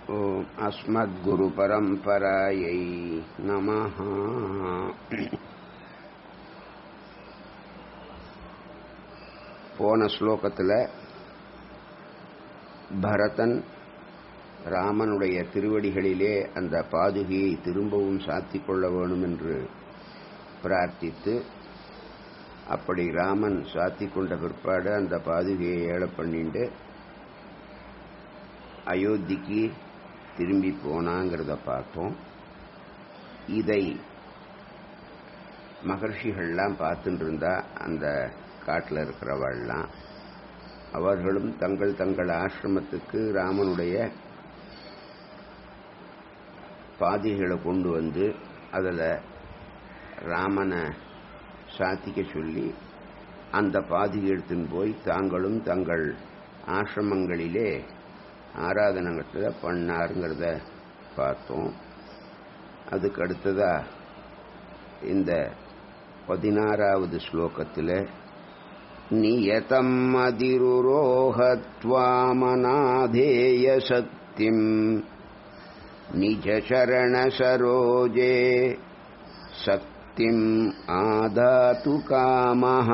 ॐ अस्मद्गुरुपरम्परायै नमः போன ஸ்லோகத்தில் பரதன் ராமனுடைய திருவடிகளிலே அந்த பாதுகையை திரும்பவும் சாத்திக் கொள்ள வேணும் என்று பிரார்த்தித்து அப்படி ராமன் சாத்திக் கொண்ட பிற்பாடு அந்த பாதுகையை ஏழ பண்ணிட்டு அயோத்திக்கு திரும்பி போனாங்கிறத பார்த்தோம் இதை மகர்ஷிகள்லாம் பார்த்துட்டு இருந்தா அந்த காட்டில் இருக்கிறவள்லாம் அவர்களும் தங்கள் தங்கள் ஆசிரமத்துக்கு ராமனுடைய பாதிகளை கொண்டு வந்து அதில் ராமனை சாத்திக்க சொல்லி அந்த பாதிகை எடுத்துன்னு போய் தாங்களும் தங்கள் ஆசிரமங்களிலே ஆராதனத்தில் பண்ணாருங்கிறத பார்த்தோம் அதுக்கு அடுத்ததா இந்த பதினாறாவது ஸ்லோகத்தில் நியதம் அதிருரோகத்வாமநாதேய சக்திம் நிஜசரணசரோஜே சக்திம் ஆதாத்து காமஹ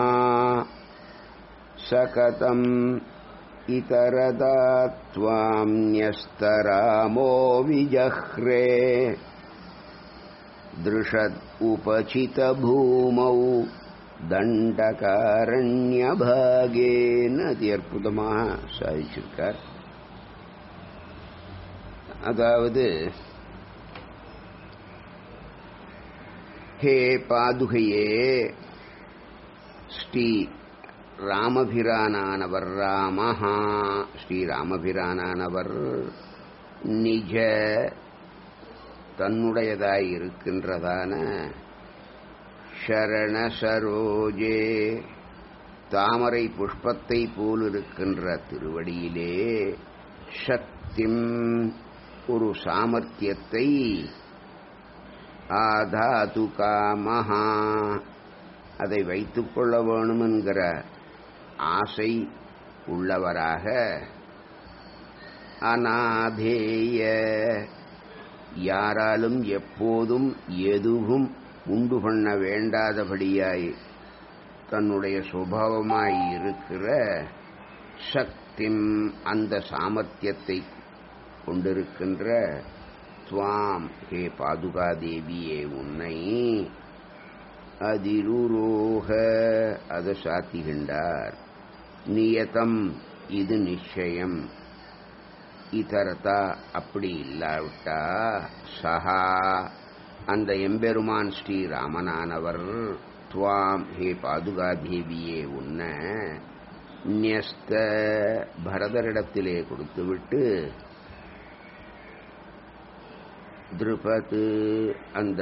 சகதம் इतरदा त्वां न्यस्तरामो विजह्रे दृशद् उपचितभूमौ தண்டகாரண்யபாகேன்னு அதி அற்புதமாக சாதிச்சிருக்கார் அதாவது ஹே பாதுகையே ஸ்ரீ ராமபிரானானவர் ராமஹா ஸ்ரீ ராமபிரானானவர் நிஜ தன்னுடையதாய் இருக்கின்றதான ஷரண சரோஜே தாமரை புஷ்பத்தை போல் இருக்கின்ற திருவடியிலே சக்திம் ஒரு சாமர்த்தியத்தை ஆதாது காமஹா அதை வைத்துக் கொள்ள வேணும் என்கிற ஆசை உள்ளவராக அநாதேய யாராலும் எப்போதும் எதுவும் உண்டு பண்ண வேண்டாதபடியாய் தன்னுடைய சுபாவமாய் இருக்கிற சக்திம் அந்த சாமர்த்தியத்தை கொண்டிருக்கின்ற துவாம் ஹே பாதுகாதேவியே உன்னை அதிருரோக அதை சாத்திகின்றார் நியதம் இது நிச்சயம் இதரதா அப்படி இல்லாவிட்டா சஹா அந்த எம்பெருமான் ஸ்ரீ ராமனானவர் துவாம் ஹே பாதுகாதேவியே உன்ன நியஸ்த பரதரிடத்திலே கொடுத்துவிட்டு திருபத்து அந்த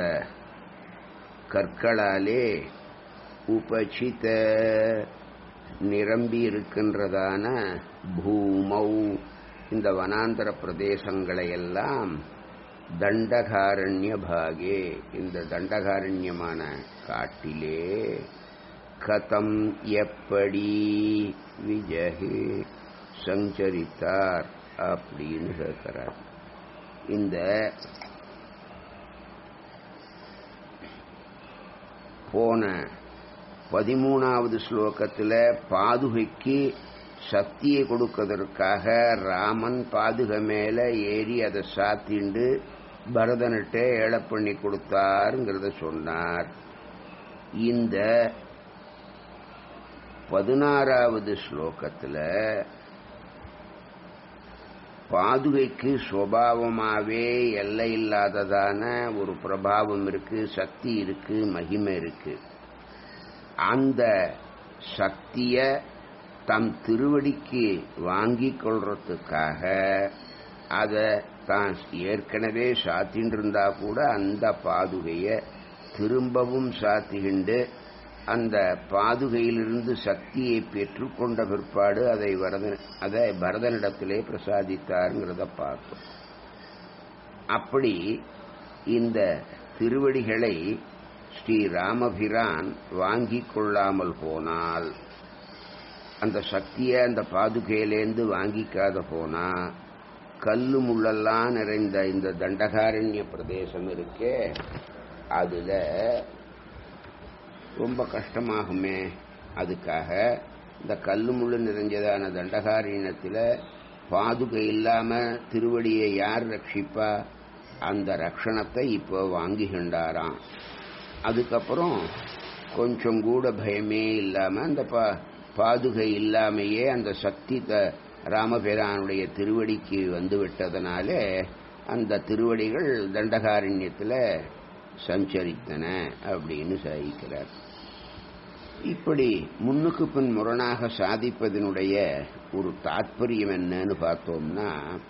கற்களாலே உபசித நிரம்பி இருக்கின்றதான பூமௌ இந்த வனாந்தர பிரதேசங்களை எல்லாம் தண்டகாரண்ய பாகே இந்த தண்டகாரண்யமான காட்டிலே கதம் எப்படி விஜகு சஞ்சரித்தார் அப்படின்னு கேட்கிறார் இந்த போன பதிமூணாவது ஸ்லோகத்தில் பாதுகைக்கு சக்தியை கொடுக்கதற்காக ராமன் பாதுகை மேல ஏறி அதை சாத்திண்டு பரதனிட்டே ஏழை பண்ணி கொடுத்தாருங்கிறத சொன்னார் இந்த பதினாறாவது ஸ்லோகத்தில் பாதுகைக்கு சுவாவமாகவே எல்லை இல்லாததான ஒரு பிரபாவம் இருக்கு சக்தி இருக்கு மகிமை இருக்கு அந்த சக்திய தம் திருவடிக்கு வாங்கி கொள்றதுக்காக அதை தான் ஏற்கனவே சாத்தின்னு இருந்தா கூட அந்த பாதுகைய திரும்பவும் சாத்திகிண்டு அந்த பாதுகையிலிருந்து சக்தியை பெற்றுக்கொண்ட பிற்பாடு அதை வரதன் அதை பரதனிடத்திலே பிரசாதித்தாருங்கிறத பார்த்தோம் அப்படி இந்த திருவடிகளை ஸ்ரீ ராமபிரான் வாங்கிக் கொள்ளாமல் போனால் அந்த சக்தியை அந்த பாதுகையிலேருந்து வாங்கிக்காத போனா கல்லு முள்ளெல்லாம் நிறைந்த இந்த தண்டகாரண்ய பிரதேசம் இருக்கே அதுல ரொம்ப கஷ்டமாகுமே அதுக்காக இந்த கல்லு முள்ளு நிறைஞ்சதான தண்டகாரண்யத்தில் பாதுகை இல்லாம திருவடியை யார் ரட்சிப்பா அந்த ரட்சணத்தை இப்போ வாங்குகின்றாராம் அதுக்கப்புறம் கொஞ்சம் கூட பயமே இல்லாம அந்த பா பாதுகை இல்லாமையே அந்த சக்தி த ராமபிரானுடைய திருவடிக்கு வந்து விட்டதனாலே அந்த திருவடிகள் தண்டகாரண்யத்தில் சஞ்சரித்தன அப்படின்னு சாதிக்கிறார் இப்படி முன்னுக்கு பின் முரணாக சாதிப்பதனுடைய ஒரு தாற்பயம் என்னன்னு பார்த்தோம்னா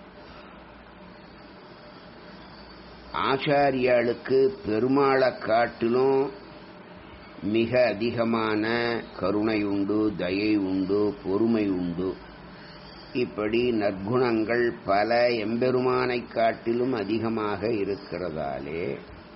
ஆச்சாரியாளுக்கு பெருமாளை காட்டிலும் மிக அதிகமான கருணை உண்டு தயை உண்டு பொறுமை உண்டு இப்படி நற்குணங்கள் பல எம்பெருமானை காட்டிலும் அதிகமாக இருக்கிறதாலே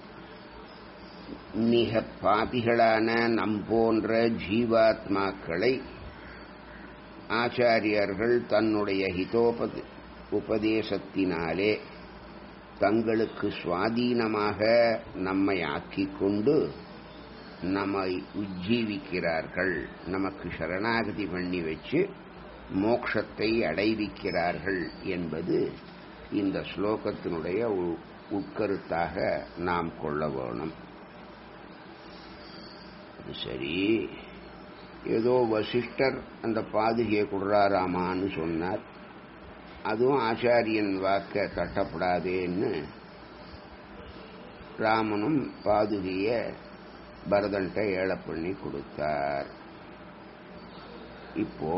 மிக பாபிகளான நம் போன்ற ஜீவாத்மாக்களை ஆச்சாரியர்கள் தன்னுடைய ஹிதோபதி உபதேசத்தினாலே தங்களுக்கு சுவாதீனமாக நம்மை ஆக்கிக் கொண்டு நம்மை உஜ்ஜீவிக்கிறார்கள் நமக்கு சரணாகதி பண்ணி வச்சு மோக்ஷத்தை அடைவிக்கிறார்கள் என்பது இந்த ஸ்லோகத்தினுடைய உட்கருத்தாக நாம் கொள்ள வேணும் அது சரி ஏதோ வசிஷ்டர் அந்த பாதுகையை கொடுறாராமான்னு சொன்னார் அதுவும் ஆச்சாரியன் வாக்க தட்டப்படாதேன்னு ராமனும் பாதுகைய பரதன்ட்ட ஏழை பண்ணி கொடுத்தார் இப்போ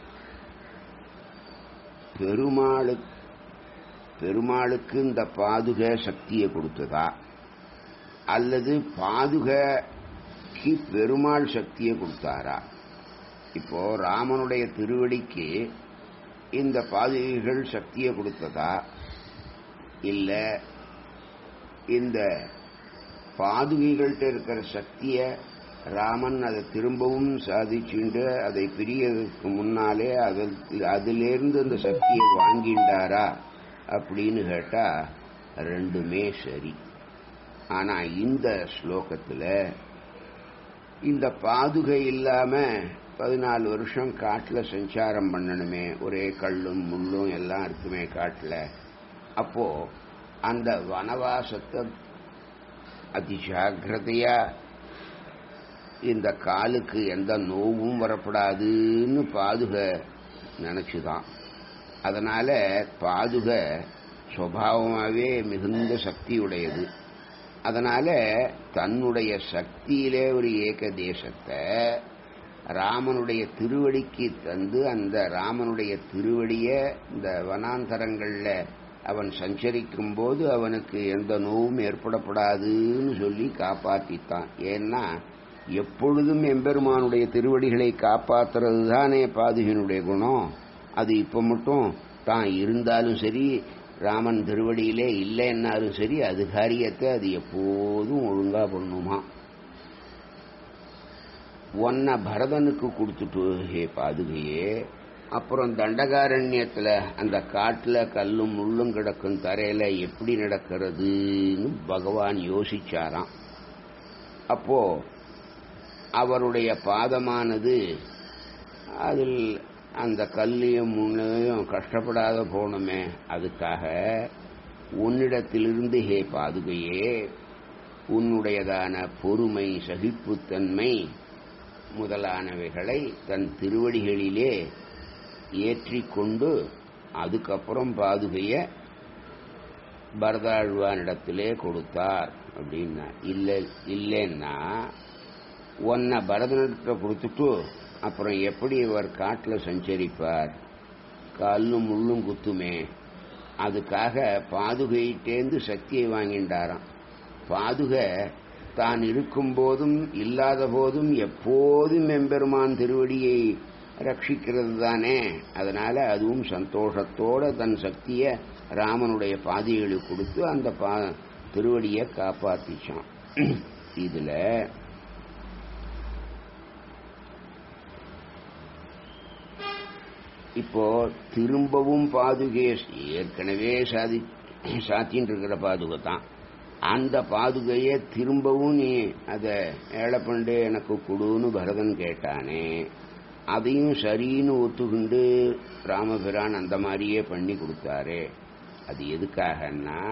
பெருமாளு பெருமாளுக்கு இந்த பாதுக சக்தியை கொடுத்ததா அல்லது பாதுகைக்கு பெருமாள் சக்தியை கொடுத்தாரா இப்போ ராமனுடைய திருவடிக்கு இந்த பாதுகைகள் சக்தியை கொடுத்ததா இல்ல இந்த பாதுகைகள்கிட்ட இருக்கிற சக்தியை ராமன் அதை திரும்பவும் சாதிச்சுண்டு அதை பிரியறதுக்கு முன்னாலே அதில் அதிலிருந்து அந்த சக்தியை வாங்கிண்டாரா அப்படின்னு கேட்டா ரெண்டுமே சரி ஆனா இந்த ஸ்லோகத்துல இந்த பாதுகை இல்லாம பதினாலு வருஷம் காட்டுல சஞ்சாரம் பண்ணணுமே ஒரே கல்லும் முள்ளும் எல்லாம் இருக்குமே காட்டுல அப்போ அந்த வனவாசத்தை அதி ஜாகிரதையா இந்த காலுக்கு எந்த நோவும் வரப்படாதுன்னு பாதுக நினைச்சுதான் அதனால பாதுக சுவாவமாகவே மிகுந்த சக்தியுடையது அதனால தன்னுடைய சக்தியிலே ஒரு ஏக தேசத்தை ராமனுடைய திருவடிக்கு தந்து அந்த ராமனுடைய திருவடிய இந்த வனாந்தரங்கள்ல அவன் சஞ்சரிக்கும் போது அவனுக்கு எந்த நோவும் ஏற்படப்படாதுன்னு சொல்லி காப்பாத்தித்தான் ஏன்னா எப்பொழுதும் எம்பெருமானுடைய திருவடிகளை காப்பாத்துறது தானே பாதுகனுடைய குணம் அது இப்ப மட்டும் தான் இருந்தாலும் சரி ராமன் திருவடியிலே இல்லைன்னாலும் சரி அது காரியத்தை அது எப்போதும் ஒழுங்கா பண்ணுமா ஒன்ன பரதனுக்கு கொடுத்துட்டு ஹே பாதுகையே அப்புறம் தண்டகாரண்யத்துல அந்த காட்டுல கல்லும் முள்ளும் கிடக்கும் தரையில எப்படி நடக்கிறதுன்னு பகவான் யோசிச்சாராம் அப்போ அவருடைய பாதமானது அதில் அந்த கல்லையும் முன்னையும் கஷ்டப்படாத போகணுமே அதுக்காக உன்னிடத்திலிருந்து ஹே பாதுகையே உன்னுடையதான பொறுமை சகிப்புத்தன்மை முதலானவைகளை தன் திருவடிகளிலே ஏற்றிக்கொண்டு அதுக்கப்புறம் பாதுகைய பரதாழ்வானிடத்திலே கொடுத்தார் அப்படின்னா இல்லை இல்லைன்னா உன்னை பரதனிடத்தை கொடுத்துட்டு அப்புறம் எப்படி இவர் காட்டில் சஞ்சரிப்பார் கல்லும் முள்ளும் குத்துமே அதுக்காக பாதுகையிட்டேந்து சக்தியை வாங்கிண்டாராம் பாதுகை தான் இருக்கும் போதும் இல்லாத போதும் எப்போதும் எம்பெருமான் திருவடியை ரட்சிக்கிறது தானே அதனால அதுவும் சந்தோஷத்தோட தன் சக்தியை ராமனுடைய பாதைகளுக்கு கொடுத்து அந்த பா திருவடியை காப்பாத்திச்சான் இதுல இப்போ திரும்பவும் பாதுகை ஏற்கனவே சாதி சாத்தின்னு இருக்கிற பாதுகை தான் அந்த பாதுகையை திரும்பவும் நீ அதை ஏழை பண்ணு எனக்கு கொடுன்னு பரதன் கேட்டானே அதையும் சரின்னு ஒத்துக்கிண்டு ராமபிரான் அந்த மாதிரியே பண்ணி கொடுத்தாரு அது எதுக்காகன்னா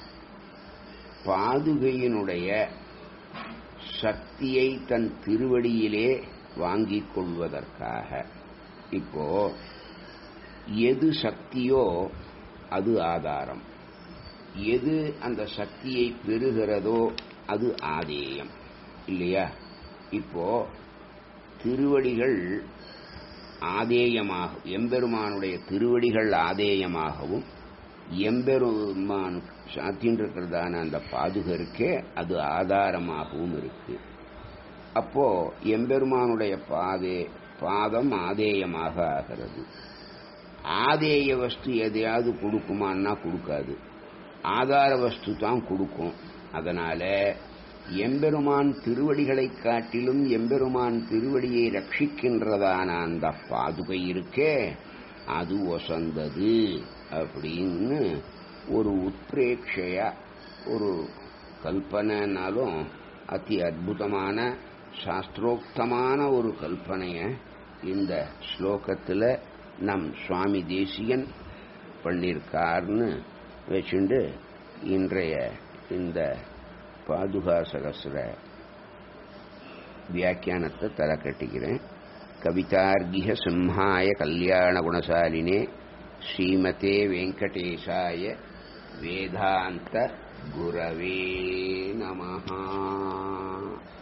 பாதுகையினுடைய சக்தியை தன் திருவடியிலே வாங்கிக் கொள்வதற்காக இப்போ எது சக்தியோ அது ஆதாரம் எது அந்த சக்தியை பெறுகிறதோ அது ஆதேயம் இல்லையா இப்போ திருவடிகள் ஆதேயமாக எம்பெருமானுடைய திருவடிகள் ஆதேயமாகவும் எம்பெருமான் சாத்தின் இருக்கிறதான அந்த பாதுகை இருக்கே அது ஆதாரமாகவும் இருக்கு அப்போ எம்பெருமானுடைய பாதே பாதம் ஆதேயமாக ஆகிறது ஆதேய வஸ்து எதையாவது கொடுக்குமான்னா கொடுக்காது ஆதார வஸ்து தான் கொடுக்கும் அதனால எம்பெருமான் திருவடிகளை காட்டிலும் எம்பெருமான் திருவடியை ரட்சிக்கின்றதான அந்த பாதுகை இருக்கே அது ஒசந்தது அப்படின்னு ஒரு உத்ரேட்சையா ஒரு கல்பனைனாலும் அதி அற்புதமான சாஸ்திரோக்தமான ஒரு கல்பனைய இந்த ஸ்லோகத்தில் நம் சுவாமி தேசியன் பண்ணியிருக்கார்னு வச்சுண்டு இன்றைய இந்த பாதுகா சகசிர வியாக்கியானத்தை தலை கட்டிக்கிறேன் கவிதார்கிக சிம்ஹாய கல்யாண குணசாலினே ஸ்ரீமதே வெங்கடேசாய வேதாந்த குரவே நமஹா